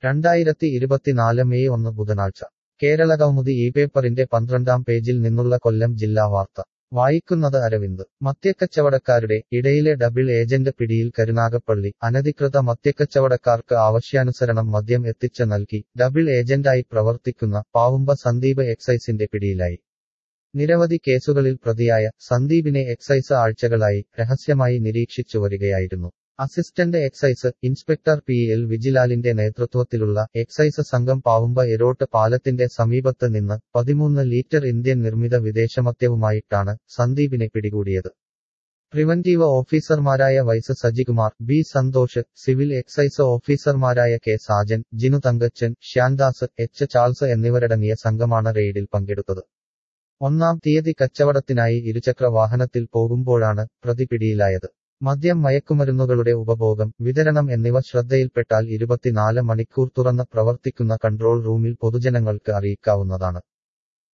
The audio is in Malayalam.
രണ്ടായിരത്തി ഇരുപത്തിനാല് മെയ് ഒന്ന് ബുധനാഴ്ച കേരളകൗമുദി ഈ പേപ്പറിന്റെ പന്ത്രണ്ടാം പേജിൽ നിന്നുള്ള കൊല്ലം ജില്ലാ വാർത്ത വായിക്കുന്നത് അരവിന്ദ് മദ്യക്കച്ചവടക്കാരുടെ ഇടയിലെ ഡബിൾ ഏജന്റ് പിടിയിൽ കരുനാഗപ്പള്ളി അനധികൃത മദ്യക്കച്ചവടക്കാർക്ക് ആവശ്യാനുസരണം മദ്യം എത്തിച്ച് നൽകി ഡബിൾ ഏജന്റായി പ്രവർത്തിക്കുന്ന പാവുമ്പ സന്ദീപ് എക്സൈസിന്റെ പിടിയിലായി നിരവധി കേസുകളിൽ പ്രതിയായ സന്ദീപിനെ എക്സൈസ് ആഴ്ചകളായി രഹസ്യമായി നിരീക്ഷിച്ചു വരികയായിരുന്നു assistant excise inspector P L വിജിലാലിന്റെ നേതൃത്വത്തിലുള്ള എക്സൈസ് സംഘം പാവുമ്പ എരോട്ട് പാലത്തിന്റെ സമീപത്ത് നിന്ന് പതിമൂന്ന് ലീറ്റർ ഇന്ത്യൻ നിർമ്മിത വിദേശമദ്യവുമായിട്ടാണ് സന്ദീപിനെ പിടികൂടിയത് പ്രിവന്റീവ് ഓഫീസർമാരായ വൈസ് Sajikumar B Santhosh civil excise ഓഫീസർമാരായ കെ സാജൻ ജിനു തങ്കച്ചൻ ശ്യാൻദാസ് എച്ച് ചാൾസ് എന്നിവരടങ്ങിയ സംഘമാണ് റെയ്ഡിൽ പങ്കെടുത്തത് ഒന്നാം തീയതി കച്ചവടത്തിനായി ഇരുചക്ര വാഹനത്തിൽ പോകുമ്പോഴാണ് പ്രതി പിടിയിലായത് മദ്യം മയക്കുമരുന്നുകളുടെ ഉപഭോഗം വിതരണം എന്നിവ ശ്രദ്ധയിൽപ്പെട്ടാൽ ഇരുപത്തിനാല് മണിക്കൂർ തുറന്ന് പ്രവർത്തിക്കുന്ന കൺട്രോൾ റൂമിൽ പൊതുജനങ്ങൾക്ക് അറിയിക്കാവുന്നതാണ്